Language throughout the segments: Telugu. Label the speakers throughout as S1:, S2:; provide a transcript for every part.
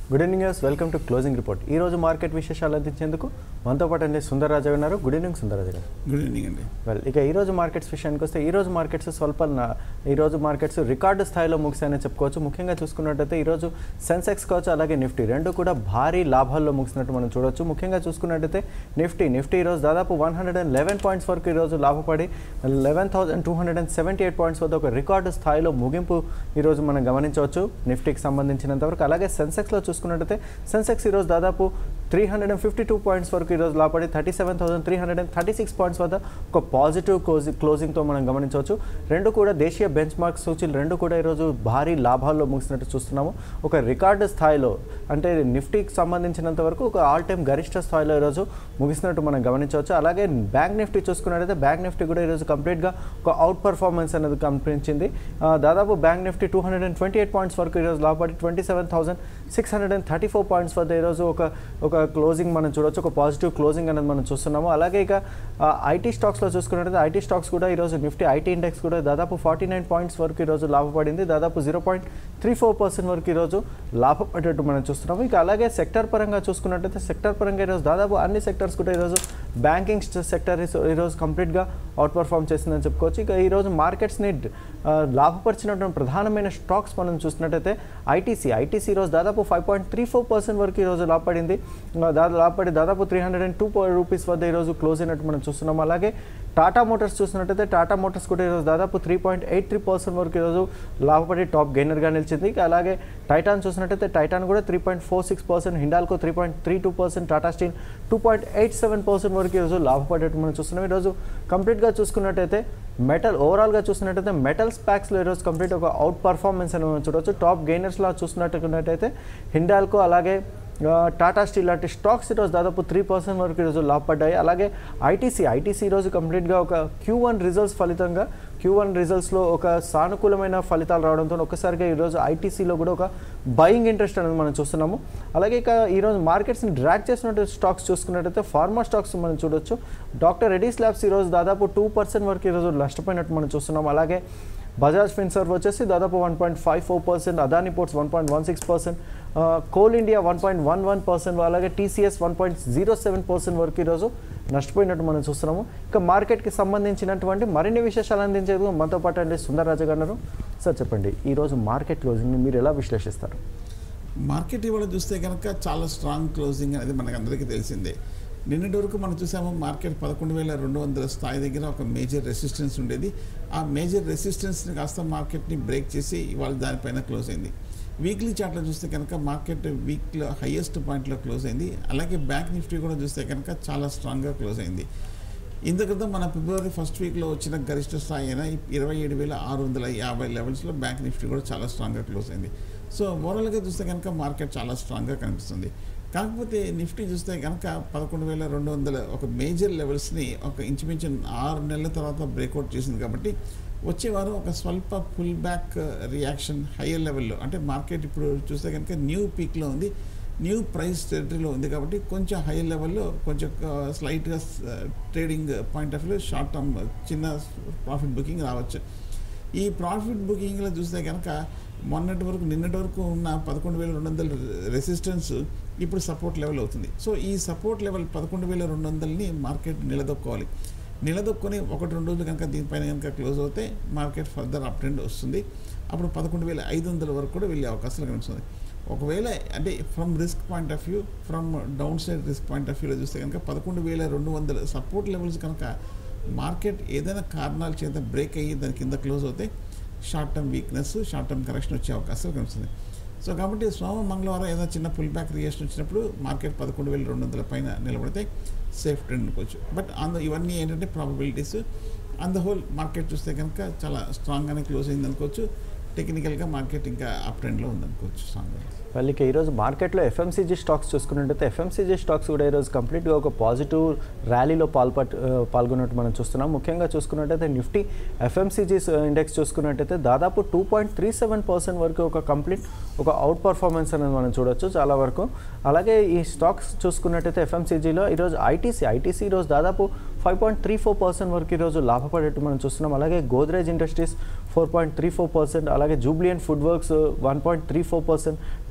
S1: గుడ్ ఈవినింగ్ యూస్ వెల్కమ్ టు క్లోజింగ్ రిపోర్ట్ ఈ రోజు మార్కెట్ విశేషాలు అందించేందుకు మనతో పాటు అండి సుందరరాజు ఉన్నారు గుడ్ ఈవినింగ్ సుందరరాజు గారు
S2: గుడ్ ఈవినింగ్ అండి
S1: వెల్ ఇక ఈ రోజు మార్కెట్స్ విషయానికి వస్తే ఈ రోజు మార్కెట్స్ స్వల్ప న- ఈ రోజు మార్కెట్స్ రికార్డు స్థాయిలో ముగిసాయని చెప్పుకోవచ్చు ముఖ్యంగా చూసుకున్నట్టయితే ఈ రోజు సెన్సెక్స్ కావచ్చు అలాగే నిఫ్టీ రెండు కూడా భారీ లాభాల్లో ముగిసినట్టు మనం చూడొచ్చు ముఖ్యంగా చూసుకున్నట్టయితే నిఫ్టీ నిఫ్టీ ఈ రోజు దాదాపు one hundred and eleven points వరకు ఈ రోజు లాభపడి eleven thousand two hundred and seventy eight points వద్ద ఒక రికార్డు స్థాయిలో ముగింపు ఈ రోజు మనం గమనించవచ్చు నిఫ్టీకి సంబంధించినంత వరకు అలాగే సెన్సెక్స్లో చూసుకున్నట్టయితే సెన్సెక్స్ ఈరోజు దాదాపు three hundred and fifty two points వరకు ఈరోజు లాపడి thirty seven thousand three hundred and thirty six points వద్ద ఒక పాజిటివ్ క్లోజింగ్ క్లోజింగ్తో మనం గమనించవచ్చు రెండు కూడా దేశీయ బెంచ్ మార్క్ సూచీలు రెండు కూడా ఈరోజు భారీ లాభాల్లో ముగిసినట్టు చూస్తున్నాము ఒక రికార్డు స్థాయిలో అంటే నిఫ్టీకి సంబంధించినంత వరకు ఒక ఆల్ టైమ్ గరిష్ట స్థాయిలో ఈరోజు ముగిసినట్టు మనం గమనించవచ్చు అలాగే బ్యాంక్ నిఫ్టీ చూసుకున్నట్టయితే బ్యాంక్ నిఫ్టీ కూడా ఈరోజు కంప్లీట్గా ఒక అవుట్ పర్ఫార్మెన్స్ అనేది కనిపించింది ఆ, దాదాపు bank Nifty two hundred and twenty eight points వరకు ఈరోజు లాభపడి twenty seven thousand six hundred and thirty four points వద్ద ఈరోజు ఒక ఒక క్లోజింగ్ మనం చూడొచ్చు ఒక పాజిటివ్ క్లోజింగ్ అనేది మనం చూస్తున్నాము అలాగే ఇక ఐటీ స్టాక్స్లో చూసుకున్నట్టయితే ఐటీ స్టాక్స్ కూడా ఈరోజు నిఫ్టీ ఐటీ ఇండెక్స్ కూడా దాదాపు ఫార్టీ నైన్ పాయింట్స్ వరకు ఈరోజు లాభపడింది దాదాపు zero point three four percent వరకు ఈరోజు లాభపడేట్టు మనం చూస్తున్నాము ఇక అలాగే సెక్టర్ పరంగా చూసుకున్నట్టయితే సెక్టర్ పరంగా ఈరోజు దాదాపు అన్ని సెక్టర్స్ కూడా ఈరోజు బ్యాంకింగ్ సెక్టర్ ఈరోజు కంప్లీట్గా అవుట్ పర్ఫామ్ చేసిందని చెప్పుకోవచ్చు ఇక ఈరోజు మార్కెట్స్ని ఆ, లాభపరిచినటువంటి ప్రధానమైన స్టాక్స్ మనం చూసినట్టయితే ఐటీసీ ఐటీసీ ఈరోజు దాదాపు five point three four percent వరకు ఈరోజు లాభపడింది ఆ, దా లాభపడి దాదాపు three hundred and two rupees వద్ద ఈరోజు క్లోజ్ అయినట్టు మనం చూస్తున్నాం అలాగే టాటా మోటార్స్ చూసినట్టయితే టాటా మోటార్స్ కూడా ఈరోజు దాదాపు three point eight three percent వరకు ఈరోజు లాభపడి టాప్ గెయినర్గా నిలిచింది ఇక అలాగే టైటాన్ చూసినట్టయితే టైటాన్ కూడా three point four six percent Hindalco three point three two percent Tata steel two point eight seven percent వరకు ఈరోజు లాభపడేట్టు మనం చూస్తున్నాం ఈరోజు కంప్లీట్గా చూసుకున్నట్టయితే మెటల్ ఓవరాల్గా చూసినట్టయితే మెటల్స్ ప్యాక్స్లో ఈరోజు కంప్లీట్ ఒక అవుట్ పర్ఫార్మెన్స్ అని మనం చూడవచ్చు టాప్ గెయినర్స్లో చూసినట్టున్నట్టయితే హిండాల్కో అలాగే ఆ, టాటా స్టీల్ లాంటి స్టాక్స్ ఈరోజు దాదాపు త్రీ పర్సెంట్ వరకు ఈరోజు లాభపడ్డాయి అలాగే ఐటీసీ ఐటీసీ ఈరోజు కంప్లీట్గా ఒక క్యూ వన్ రిజల్ట్స్ ఫలితంగా క్యూ వన్ రిజల్ట్స్లో ఒక సానుకూలమైన ఫలితాలు రావడంతో ఒక్కసారిగా ఈరోజు ఐటీసీలో కూడా ఒక బయింగ్ ఇంట్రెస్ట్ అనేది మనం చూస్తున్నాము అలాగే ఇక ఈరోజు మార్కెట్స్ని డ్రాక్ చేసినట్టు స్టాక్స్ చూసుకున్నట్టయితే ఫార్మా స్టాక్స్ మనం చూడొచ్చు డాక్టర్ రెడీస్ ల్యాబ్స్ ఈరోజు దాదాపు టూ పర్సెంట్ వరకు ఈరోజు నష్టపోయినట్టు మనం చూస్తున్నాం అలాగే బజాజ్ ఫిన్సర్వ్ వచ్చేసి దాదాపు one point five four percent Adani ports one point one six percent Coal India one point one one percent అలాగే TCS one point zero seven percent వరకు ఈరోజు నష్టపోయినట్టు మనం చూస్తున్నాము ఇక మార్కెట్కి సంబంధించినటువంటి మరిన్ని విశేషాలు అందించేందుకు మనతో పాటు అండి సుందరరాజు గారు సార్ చెప్పండి ఈరోజు మార్కెట్ క్లోజింగ్ని మీరు ఎలా విశ్లేషిస్తారు
S2: మార్కెట్ ఇవాళ చూస్తే కనుక చాలా స్ట్రాంగ్ క్లోజింగ్ అనేది మనకు అందరికీ తెలిసిందే నిన్నటి వరకు మనం చూసాము మార్కెట్ పదకొండు వేల రెండు వందల స్థాయి దగ్గర ఒక మేజర్ రెసిస్టెన్స్ ఉండేది ఆ మేజర్ రెసిస్టెన్స్ని కాస్త మార్కెట్ని బ్రేక్ చేసి ఇవాళ దానిపైన క్లోజ్ అయింది వీక్లీ చార్ట్లో చూస్తే కనుక మార్కెట్ వీక్లో హయ్యెస్ట్ పాయింట్లో క్లోజ్ అయింది అలాగే బ్యాంక్ నిఫ్టీ కూడా చూస్తే కనుక చాలా స్ట్రాంగ్గా క్లోజ్ అయింది ఇంత క్రితం మన ఫిబ్రవరి ఫస్ట్ వీక్లో వచ్చిన గరిష్ట స్థాయి అయిన ఇరవై ఏడు వేల ఆరు వందల యాభై లెవెల్స్లో బ్యాంక్ నిఫ్టీ కూడా చాలా స్ట్రాంగ్గా క్లోజ్ అయింది సో ఓవరాల్గా చూస్తే కనుక మార్కెట్ చాలా స్ట్రాంగ్గా కనిపిస్తుంది కాకపోతే నిఫ్టీ చూస్తే కనుక పదకొండు వేల రెండు వందల ఒక మేజర్ లెవెల్స్ని ఒక ఇంచుమించు ఆరు నెలల తర్వాత బ్రేక్అవుట్ చేసింది కాబట్టి వచ్చే వారం ఒక స్వల్ప పుల్ బ్యాక్ రియాక్షన్ హయ్యర్ లెవెల్లో అంటే మార్కెట్ ఇప్పుడు చూస్తే కనుక న్యూ పీక్లో ఉంది న్యూ ప్రైస్ టెరిటరీలో ఉంది కాబట్టి కొంచెం హై లెవెల్లో కొంచెం స్లైట్గా trading point of view short term చిన్న ప్రాఫిట్ బుకింగ్ రావచ్చు ఈ ప్రాఫిట్ బుకింగ్లో చూస్తే కనుక మొన్నటి వరకు నిన్నటి వరకు ఉన్న పదకొండు వేల రెండు వందల రెసిస్టెన్స్ ఇప్పుడు సపోర్ట్ లెవెల్ అవుతుంది సో ఈ సపోర్ట్ లెవెల్ పదకొండు వేల రెండు వందలని మార్కెట్ నిలదొక్కోవాలి నిలదొక్కుని ఒకటి రెండు రోజులు కనుక దీనిపైన కనుక క్లోజ్ అవుతే మార్కెట్ ఫర్దర్ అప్ ట్రెండ్ వస్తుంది అప్పుడు పదకొండు వేల ఐదు వందల వరకు కూడా వెళ్ళే అవకాశాలు కనిపిస్తుంది ఒకవేళ అంటే from risk point of view from downside risk point of వ్యూలో చూస్తే కనుక పదకొండు వేల రెండు వందల సపోర్ట్ లెవెల్స్ కనుక మార్కెట్ ఏదైనా కారణాల చేత బ్రేక్ అయ్యి దాని కింద క్లోజ్ అవుతే short term weakness short term correction వచ్చే అవకాశాలు కనిపిస్తుంది సో కాబట్టి సోమ మంగళవారం ఏదైనా చిన్న పుల్ బ్యాక్ రియేషన్ వచ్చినప్పుడు మార్కెట్ పదకొండు వేల రెండు వందల పైన నిలబడితే సేఫ్ ట్రెండ్ అనుకోవచ్చు బట్ అంద ఇవన్నీ ఏంటంటే probabilities on the whole market చూస్తే కనుక చాలా స్ట్రాంగ్గానే క్లోజ్ అయింది అనుకోవచ్చు టెక్నికల్గా మార్కెట్ ఇంకా అప్ ట్రెండ్లో ఉందనుకోవచ్చు స్ట్రాంగ్గా
S1: వాళ్ళు ఇక ఈరోజు మార్కెట్లో ఎఫ్ఎంసీజీ స్టాక్స్ చూసుకున్నట్టయితే ఎఫ్ఎంసీజీ స్టాక్స్ కూడా ఈరోజు కంప్లీట్గా ఒక పాజిటివ్ ర్యాలీలో పాల్పట్ ఆ, పాల్గొన్నట్టు మనం చూస్తున్నాం ముఖ్యంగా చూసుకున్నట్టయితే నిఫ్టీ ఎఫ్ఎంసీజీ ఇండెక్స్ చూసుకున్నట్టయితే దాదాపు two point three seven percent వరకు ఒక కంప్లీట్ ఒక అవుట్ పర్ఫార్మెన్స్ అనేది మనం చూడొచ్చు చాలా వరకు అలాగే ఈ స్టాక్స్ చూసుకున్నట్టయితే ఎఫ్ఎంసీజీలో ఈరోజు ఐటీసీ ఐటీసీ ఈరోజు దాదాపు five point three four percent వరకు ఈరోజు లాభపడేట్టు మనం చూస్తున్నాం అలాగే Godrej industries four point three four percent అలాగే jubilant food works one point three four percent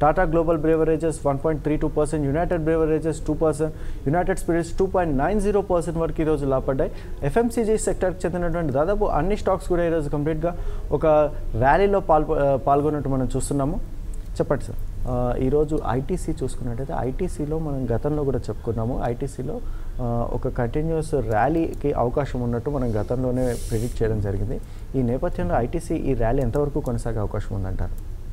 S1: Tata global beverages one point three two percent united beverages two percent united spirits two point nine zero percent వరకు ఈరోజు లాభపడ్డాయి ఎఫ్ఎంసీజీ సెక్టర్కి చెందినటువంటి దాదాపు అన్ని స్టాక్స్ కూడా ఈరోజు కంప్లీట్గా ఒక ర్యాలీలో పాల్గొ పాల్గొన్నట్టు మనం చూస్తున్నాము చెప్పండి సార్ ఆ, ఈరోజు ఐటీసీ చూసుకున్నట్టయితే ఐటీసీలో మనం గతంలో కూడా చెప్పుకున్నాము ఐటీసీలో ఒక కంటిన్యూస్ ర్యాలీకి అవకాశం ఉన్నట్టు మనం గతంలోనే ప్రిడిక్ట్ చేయడం జరిగింది ఈ నేపథ్యంలో ఐటీసీ ఈ ర్యాలీ ఎంతవరకు కొనసాగే అవకాశం ఉందంటారు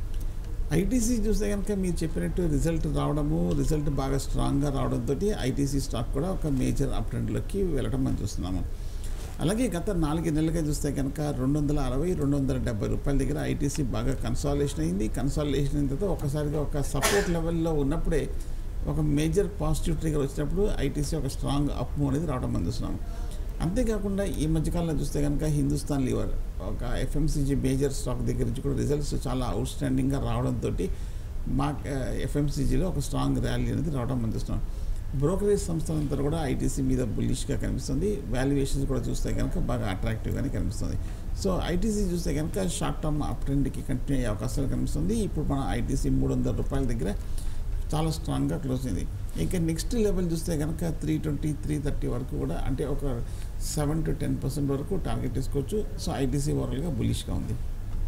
S2: ఐటీసీ చూస్తే కనుక మీరు చెప్పినట్టు రిజల్ట్ రావడము రిజల్ట్ బాగా స్ట్రాంగ్గా రావడంతో ఐటీసీ స్టాక్ కూడా ఒక మేజర్ అప్ ట్రెండ్లోకి వెళ్ళడం మనం చూస్తున్నాము అలాగే గత నాలుగు నెలలుగా చూస్తే కనుక రెండు వందల అరవై రెండు వందల డెబ్బై రూపాయల దగ్గర ఐటీసీ బాగా కన్సాలేషన్ అయింది కన్సాలేషన్ అయిన తర్వాత ఒకసారిగా ఒక సపోర్ట్ లెవెల్లో ఉన్నప్పుడే ఒక మేజర్ పాజిటివ్ ట్రిగర్ వచ్చినప్పుడు ఐటీసీ ఒక స్ట్రాంగ్ అప్ మూవ్ అనేది రావడం మనం చూస్తున్నాము అంతేకాకుండా ఈ మధ్యకాలంలో చూస్తే కనుక హిందుస్థాన్ లీవర్ ఒక ఎఫ్ఎంసీజీ మేజర్ స్టాక్ దగ్గర నుంచి కూడా రిజల్ట్స్ చాలా అవుట్ స్టాండింగ్గా రావడంతో మా ఎఫ్ఎంసీజీలో ఒక స్ట్రాంగ్ ర్యాలీ అనేది రావడం మనం చూస్తున్నాం బ్రోకరేజ్ సంస్థలంతా కూడా ఐటీసీ మీద బుల్లిష్గా కనిపిస్తుంది వాల్యుయేషన్స్ కూడా చూస్తే కనుక బాగా అట్రాక్టివ్గానే కనిపిస్తుంది సో ఐటీసీ చూస్తే కనుక షార్ట్ టర్మ్ అప్ ట్రెండ్కి కంటిన్యూ అయ్యే అవకాశాలు కనిపిస్తుంది ఇప్పుడు మన ఐటీసీ మూడు వందల రూపాయల దగ్గర చాలా స్ట్రాంగ్గా క్లోజ్ అయింది ఇంకా నెక్స్ట్ లెవెల్ చూస్తే కనుక త్రీ ట్వంటీ త్రీ థర్టీ వరకు కూడా అంటే ఒక సెవెన్ టు టెన్ పర్సెంట్ వరకు టార్గెట్ తీసుకోవచ్చు సో ఐటీసీ ఓవరాల్గా బులిష్గా ఉంది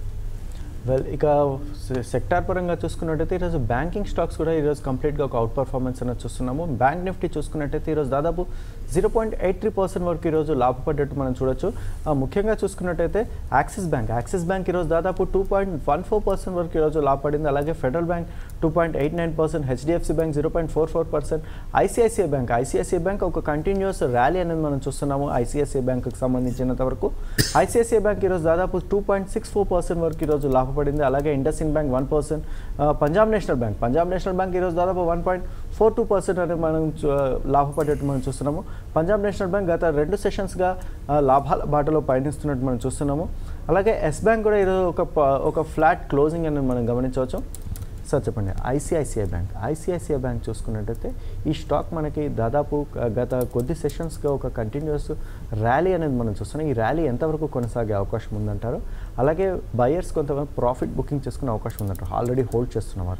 S1: వెల్ ఇక సె- సెక్టార్ పరంగా చూసుకున్నట్టయితే ఈరోజు బ్యాంకింగ్ స్టాక్స్ కూడా ఈరోజు కంప్లీట్గా ఒక అవుట్ పర్ఫార్మెన్స్ అనేది చూస్తున్నాము బ్యాంక్ నిఫ్టీ చూసుకున్నట్టయితే ఈరోజు దాదాపు zero point eight three percent వరకు ఈరోజు లాభపడ్డట్టు మనం చూడొచ్చు ఆ, ముఖ్యంగా చూసుకున్నట్టయితే యాక్సిస్ బ్యాంక్ యాక్సిస్ బ్యాంక్ ఈరోజు దాదాపు two point one four percent వరకు ఈరోజు లాభపడింది అలాగే federal bank two point eight nine percent HDFC bank zero point four four percent ICICI bank ICICI bank ఒక కంటిన్యూస్ ర్యాలీ అనేది మనం చూస్తున్నాము ఐసిఐసిఐ బ్యాంక్కి సంబంధించినంత వరకు ఐసిఐసిఐ బ్యాంక్ ఈరోజు దాదాపు two point six four percent వరకు ఈరోజు లాభపడింది అలాగే IndusInd bank one percent Punjab national bank Punjab national bank ఈరోజు దాదాపు one point four two percent అనేది మనం చూ- లాభపడేట్టు మనం చూస్తున్నాము పంజాబ్ నేషనల్ బ్యాంక్ గత రెండు సెషన్స్గా లాభాల బాటలో పయనిస్తున్నట్టు మనం చూస్తున్నాము అలాగే ఎస్ బ్యాంక్ కూడా ఈరోజు ఒక ప- ఒక ఫ్లాట్ క్లోజింగ్ అనేది మనం గమనించవచ్చు సార్ చెప్పండి ఐసిఐసిఐ బ్యాంక్ ఐసిఐసిఐ బ్యాంక్ చూసుకున్నట్టయితే ఈ స్టాక్ మనకి దాదాపు క- గత కొద్ది సెషన్స్గా ఒక కంటిన్యూస్ ర్యాలీ అనేది మనం చూస్తున్నాం ఈ ర్యాలీ ఎంతవరకు కొనసాగే అవకాశం ఉందంటారు అలాగే బయర్స్ కొంతమంది ప్రాఫిట్ బుకింగ్ చేసుకునే అవకాశం ఉందంటారు ఆల్రెడీ హోల్డ్ చేస్తున్నవారు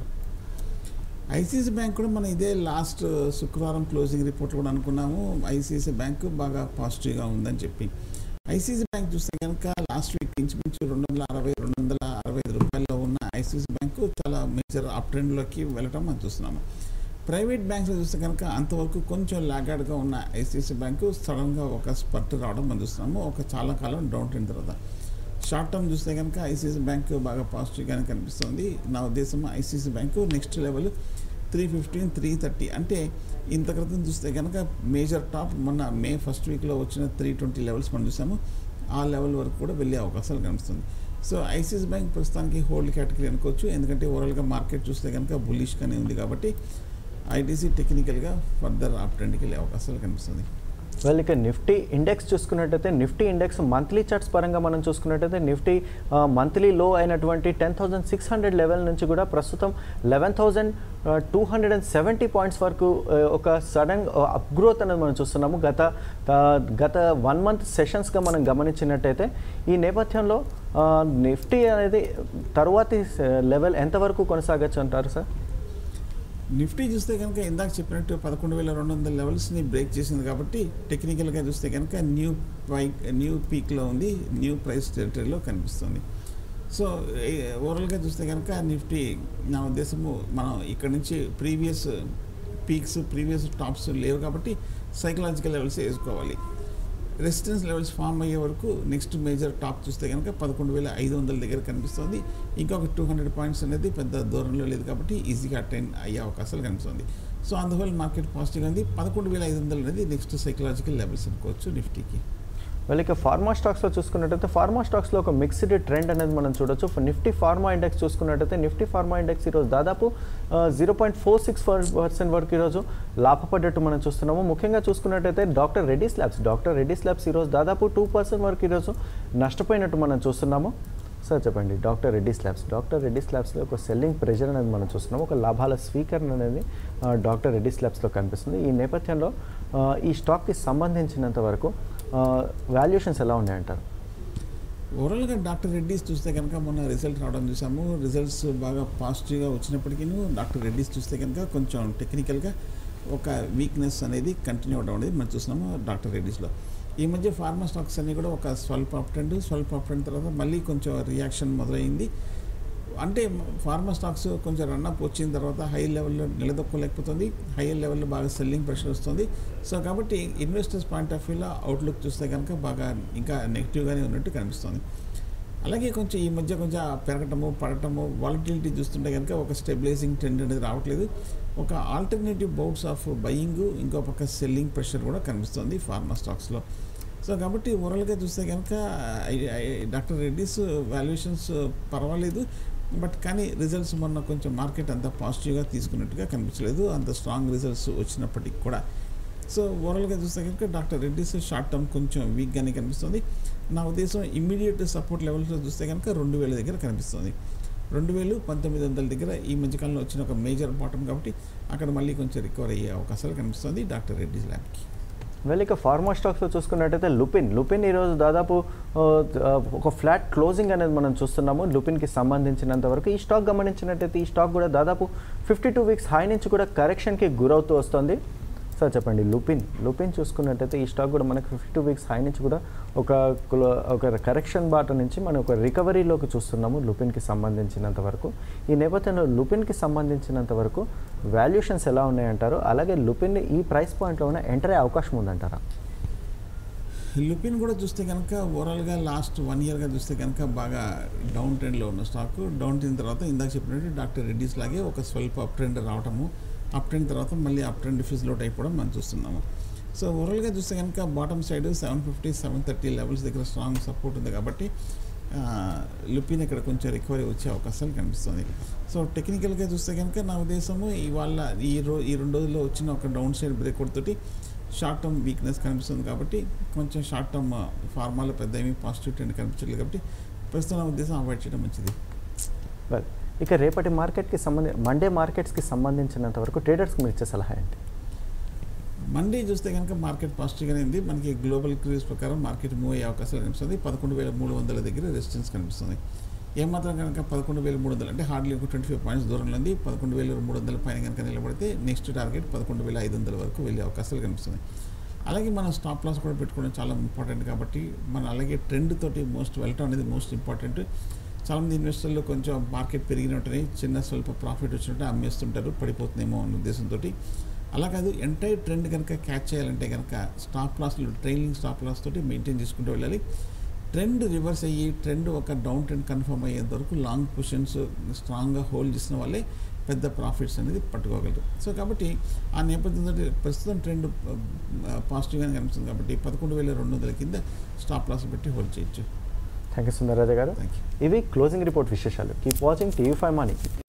S2: ఐసిఐసి బ్యాంక్ కూడా మనం ఇదే లాస్ట్ శుక్రవారం క్లోజింగ్ రిపోర్ట్ కూడా అనుకున్నాము ఐసిఐసి బ్యాంక్ బాగా పాజిటివ్గా ఉందని చెప్పి ఐసిఐసి బ్యాంక్ చూస్తే కనుక లాస్ట్ వీక్ ఇంచుమించు రెండు వందల అరవై రెండు వందల అరవై ఐదు రూపాయల్లో ఉన్న ఐసిఐసి బ్యాంకు చాలా మేజర్ అప్ ట్రెండ్లోకి వెళ్ళటం మనం చూస్తున్నాము ప్రైవేట్ బ్యాంక్స్లో చూస్తే కనుక అంతవరకు కొంచెం లాగాడ్గా ఉన్న ఐసిఐసి బ్యాంకు సడన్గా ఒక స్పర్ట్ రావడం మనం చూస్తున్నాము ఒక చాలా కాలం డౌన్ ట్రెండ్ తర్వాత షార్ట్ టర్మ్ చూస్తే కనుక ఐసిఐసి బ్యాంక్ బాగా పాజిటివ్గానే కనిపిస్తుంది నా ఉద్దేశం ICICI bank next level three fifteen three thirty అంటే ఇంత క్రితం చూస్తే కనుక మేజర్ టాప్ మొన్న మే ఫస్ట్ వీక్లో వచ్చిన త్రీ ట్వంటీ లెవెల్స్ మనం చూసాము ఆ లెవెల్ వరకు కూడా వెళ్ళే అవకాశాలు కనిపిస్తుంది సో ఐసిఐసి బ్యాంక్ ప్రస్తుతానికి హోల్డ్ కేటగిరీ అనుకోవచ్చు ఎందుకంటే ఓవరాల్గా మార్కెట్ చూస్తే కనుక బులిష్గానే ఉంది కాబట్టి ఐటీసీ టెక్నికల్గా ఫర్దర్ అప్ ట్రెండ్కి వెళ్ళే అవకాశాలు కనిపిస్తుంది
S1: వెల్ ఇక నిఫ్టీ ఇండెక్స్ చూసుకున్నట్టయితే నిఫ్టీ ఇండెక్స్ మంత్లీ చార్ట్స్ పరంగా మనం చూసుకున్నట్టయితే నిఫ్టీ మంత్లీ లో అయినటువంటి ten thousand six hundred level నుంచి కూడా ప్రస్తుతం eleven thousand two hundred and seventy points వరకు ఆ, ఒక సడన్ అప్గ్రోత్ అనేది మనం చూస్తున్నాము గత ఆ, గత వన్ మంత్ సెషన్స్గా మనం గమనించినట్టయితే ఈ నేపథ్యంలో ఆ, నిఫ్టీ అనేది తరువాతి లెవెల్ ఎంతవరకు కొనసాగచ్చు అంటారు సార్
S2: నిఫ్టీ చూస్తే కనుక ఇందాక చెప్పినట్టు పదకొండు వేల రెండు వందల లెవెల్స్ని బ్రేక్ చేసింది కాబట్టి టెక్నికల్గా చూస్తే కనుక న్యూ పైక్ న్యూ పీక్లో ఉంది న్యూ ప్రైస్ టెరిటరీలో కనిపిస్తుంది సో ఓవరాల్గా చూస్తే కనుక నిఫ్టీ నా ఉద్దేశము మనం ఇక్కడ నుంచి ప్రీవియస్ పీక్స్ ప్రీవియస్ టాప్స్ లేవు కాబట్టి సైకలాజికల్ లెవెల్స్ వేసుకోవాలి రెసిస్టెన్స్ లెవెల్స్ ఫామ్ అయ్యే వరకు నెక్స్ట్ మేజర్ టాప్ చూస్తే కనుక పదకొండు వేల ఐదు వందల దగ్గర కనిపిస్తుంది ఇంకొక టూ హండ్రెడ్ పాయింట్స్ అనేది పెద్ద దూరంలో లేదు కాబట్టి ఈజీగా అటెండ్ అయ్యే అవకాశాలు కనిపిస్తుంది సో అందువల్ల మార్కెట్ పాజిటివ్గా ఉంది పదకొండు వేల ఐదు వందలు అనేది నెక్స్ట్ సైకలాజికల్ లెవెల్స్ అనుకోవచ్చు నిఫ్టీకి
S1: well ఇక ఫార్మా స్టాక్స్లో చూసుకున్నట్టయితే ఫార్మా స్టాక్స్లో ఒక మిక్స్డ్ ట్రెండ్ అనేది మనం చూడొచ్చు నిఫ్టీ ఫార్మా ఇండెక్స్ చూసుకున్నట్టయితే నిఫ్టీ ఫార్మా ఇండెక్స్ ఈరోజు దాదాపు zero point four six percent వరకు ఈరోజు లాభపడ్డట్టు మనం చూస్తున్నాము ముఖ్యంగా చూసుకున్నట్టయితే doctor Reddy's labs doctor Reddy's labs ఈరోజు దాదాపు టూ పర్సెంట్ వరకు ఈరోజు నష్టపోయినట్టు మనం చూస్తున్నాము సార్ చెప్పండి doctor Reddy's labs doctor Reddy's ల్యాబ్స్లో ఒక సెల్లింగ్ ప్రెషర్ అనేది మనం చూస్తున్నాము ఒక లాభాల స్వీకరణ అనేది ఆ, డాక్టర్ రెడ్డిస్ ల్యాబ్స్లో కనిపిస్తుంది ఈ నేపథ్యంలో ఆ, ఈ స్టాక్కి సంబంధించినంత వరకు వాల్యుయేషన్స్ ఎలా ఉన్నాయంటారు
S2: ఓవరాల్గా డాక్టర్ రెడ్డిస్ చూస్తే కనుక మొన్న రిజల్ట్ రావడం చూసాము రిజల్ట్స్ బాగా పాజిటివ్గా వచ్చినప్పటికీ డాక్టర్ రెడ్డిస్ చూస్తే కనుక కొంచెం టెక్నికల్గా ఒక వీక్నెస్ అనేది కంటిన్యూ అవడం అనేది మనం చూస్తున్నాము డాక్టర్ రెడ్డిస్లో ఈ మధ్య ఫార్మా స్టాక్స్ అన్నీ కూడా ఒక స్వల్ప అప్ ట్రెండ్ స్వల్ప అప్ ట్రెండ్ తర్వాత మళ్ళీ కొంచెం రియాక్షన్ మొదలైంది అంటే ఫార్మా స్టాక్స్ కొంచెం రన్అప్ వచ్చిన తర్వాత హై లెవెల్లో నిలదొక్కలేకపోతుంది హై లెవెల్లో బాగా సెల్లింగ్ ప్రెషర్ వస్తుంది సో కాబట్టి ఇన్వెస్టర్స్ పాయింట్ ఆఫ్ వ్యూలో అవుట్లుక్ చూస్తే కనుక బాగా ఇంకా నెగిటివ్గానే ఉన్నట్టు కనిపిస్తుంది అలాగే కొంచెం ఈ మధ్య కొంచెం పెరగటము పడటము వాలటిలిటీ చూస్తుంటే కనుక ఒక స్టెబిలైజింగ్ ట్రెండ్ అనేది రావట్లేదు ఒక ఆల్టర్నేటివ్ బౌట్స్ ఆఫ్ బయింగ్ ఇంకో పక్క సెల్లింగ్ ప్రెషర్ కూడా కనిపిస్తుంది ఫార్మా స్టాక్స్లో సో కాబట్టి ఓవరాల్గా చూస్తే కనుక డాక్టర్ రెడ్డిస్ వాల్యుయేషన్స్ పర్వాలేదు బట్ కానీ రిజల్ట్స్ మొన్న కొంచెం మార్కెట్ అంత పాజిటివ్గా తీసుకున్నట్టుగా కనిపించలేదు అంత స్ట్రాంగ్ రిజల్ట్స్ వచ్చినప్పటికి కూడా సో ఓవరాల్గా చూస్తే కనుక డాక్టర్ రెడ్డిస్ షార్ట్ టర్మ్ కొంచెం వీక్గానే కనిపిస్తుంది నా ఉద్దేశం ఇమ్మీడియట్ సపోర్ట్ లెవెల్స్లో చూస్తే కనుక రెండు వేల దగ్గర కనిపిస్తుంది రెండు వేలు పంతొమ్మిది వందల దగ్గర ఈ మధ్యకాలంలో వచ్చిన ఒక మేజర్ బాటం కాబట్టి అక్కడ మళ్ళీ కొంచెం రికవర్ అయ్యే అవకాశాలు కనిపిస్తుంది డాక్టర్ రెడ్డిస్ ల్యాబ్కి
S1: వెళ్ళి ఇక ఫార్మా స్టాక్స్లో చూసుకున్నట్టయితే లుపిన్ లుపిన్ ఈరోజు దాదాపు ఆ, ఆ, ఒక ఫ్లాట్ క్లోజింగ్ అనేది మనం చూస్తున్నాము లుపిన్కి సంబంధించినంత వరకు ఈ స్టాక్ గమనించినట్టయితే ఈ స్టాక్ కూడా దాదాపు ఫిఫ్టీ టూ వీక్స్ హై నుంచి కూడా కరెక్షన్కి గురవుతూ వస్తుంది సార్ చెప్పండి లుపిన్ లుపిన్ చూసుకున్నట్టయితే ఈ స్టాక్ కూడా మనకి ఫిఫ్టీ టూ వీక్స్ హై నుంచి కూడా ఒక క్లో- ఒక కరెక్షన్ బాట నుంచి మనం ఒక రికవరీలోకి చూస్తున్నాము లుపిన్కి సంబంధించినంత వరకు ఈ నేపథ్యంలో లుపిన్కి సంబంధించినంత వరకు వాల్యుయేషన్స్ ఎలా ఉన్నాయంటారు అలాగే లుపిన్ ఈ ప్రైస్ పాయింట్లో ఉన్న ఎంటర్ అయ్యే అవకాశం ఉందంటారా
S2: లుపిన్ కూడా చూస్తే కనుక ఓవరాల్గా లాస్ట్ వన్ ఇయర్గా చూస్తే కనుక బాగా డౌన్ ట్రెండ్లో ఉన్న స్టాక్ డౌన్ ట్రెండ్ తర్వాత ఇందాక చెప్పినట్టు డాక్టర్ రెడ్డిస్ లాగే ఒక స్వల్ప అప్ ట్రెండ్ రావటము అప్ ట్రెండ్ తర్వాత మళ్ళీ అప్ ట్రెండ్ ఫిజ్లోట్ అయిపోవడం మనం చూస్తున్నాము సో ఓవరాల్గా చూస్తే కనుక bottom side seven fifty seven thirty levels దగ్గర స్ట్రాంగ్ సపోర్ట్ ఉంది కాబట్టి ఆ, లుపిన్ ఇక్కడ కొంచెం రికవరీ వచ్చే అవకాశాలు కనిపిస్తుంది సో టెక్నికల్గా చూస్తే కనుక నా ఉద్దేశము ఇవాళ ఈ రో ఈ రెండు రోజుల్లో వచ్చిన ఒక డౌన్ సైడ్ బ్రేక్అవుట్ తోటి షార్ట్ టర్మ్ వీక్నెస్ కనిపిస్తుంది కాబట్టి కొంచెం షార్ట్ టర్మ్ ఫార్మాలో పెద్ద ఏమీ పాజిటివ్ ట్రెండ్ కనిపించలేదు కాబట్టి ప్రస్తుతం నా ఉద్దేశం అవాయిడ్ చేయడం మంచిది
S1: వెల్ ఇక రేపటి మార్కెట్కి సంబంధి మండే మార్కెట్స్కి సంబంధించినంత వరకు ట్రేడర్స్కి మీరు ఇచ్చే సలహా ఏంటి
S2: మండే చూస్తే కనుక మార్కెట్ పాజిటివ్గానే ఉంది మనకి గ్లోబల్ క్రూజ్ ప్రకారం మార్కెట్ మూవ్ అయ్యే అవకాశాలు కనిపిస్తుంది పదకొండు వేల మూడు వందల దగ్గర రెసిస్టెన్స్ కనిపిస్తుంది ఏమాత్రం కనుక పదకొండు వేల మూడు వందలు అంటే హార్డ్లీ ఒక ట్వంటీ ఫైవ్ పాయింట్స్ దూరంలో ఉంది పదకొండు వేల మూడు వందల పైన కనుక నిలబడితే నెక్స్ట్ టార్గెట్ పదకొండు వేల ఐదు వందల వరకు వెళ్ళే అవకాశాలు కనిపిస్తుంది అలాగే మనం స్టాప్ లాస్ కూడా పెట్టుకోవడం చాలా ఇంపార్టెంట్ కాబట్టి మన అలాగే ట్రెండ్ తోటి మోస్ట్ వెళ్ళటం అనేది మోస్ట్ ఇంపార్టెంట్ చాలామంది ఇన్వెస్టర్లు కొంచెం మార్కెట్ పెరిగినట్టుని చిన్న స్వల్ప ప్రాఫిట్ వచ్చినట్టు అమ్మేస్తుంటారు పడిపోతుందేమో అన్న ఉద్దేశంతో అలా కాదు ఎంటైర్ ట్రెండ్ కనుక క్యాచ్ చేయాలంటే కనుక స్టాప్ లాస్లు ట్రైలింగ్ స్టాప్ లాస్ తోటి మెయింటైన్ చేసుకుంటూ వెళ్ళాలి ట్రెండ్ రివర్స్ అయ్యి ట్రెండ్ ఒక డౌన్ ట్రెండ్ కన్ఫర్మ్ అయ్యేంత వరకు లాంగ్ పొజిషన్స్ స్ట్రాంగ్గా హోల్డ్ చేసిన వాళ్ళే పెద్ద ప్రాఫిట్స్ అనేది పట్టుకోగలరు సో కాబట్టి ఆ నేపథ్యంతో ప్రస్తుతం ట్రెండ్ పాజిటివ్గానే కనిపిస్తుంది కాబట్టి పదకొండు వేల రెండు వందల కింద స్టాప్ లాస్ పెట్టి హోల్డ్ చేయొచ్చు
S1: థ్యాంక్ యూ సుందరరాజా గారు
S2: థ్యాంక్ యూ
S1: ఇవి క్లోజింగ్ రిపోర్ట్ విశేషాలు keep watching TV five money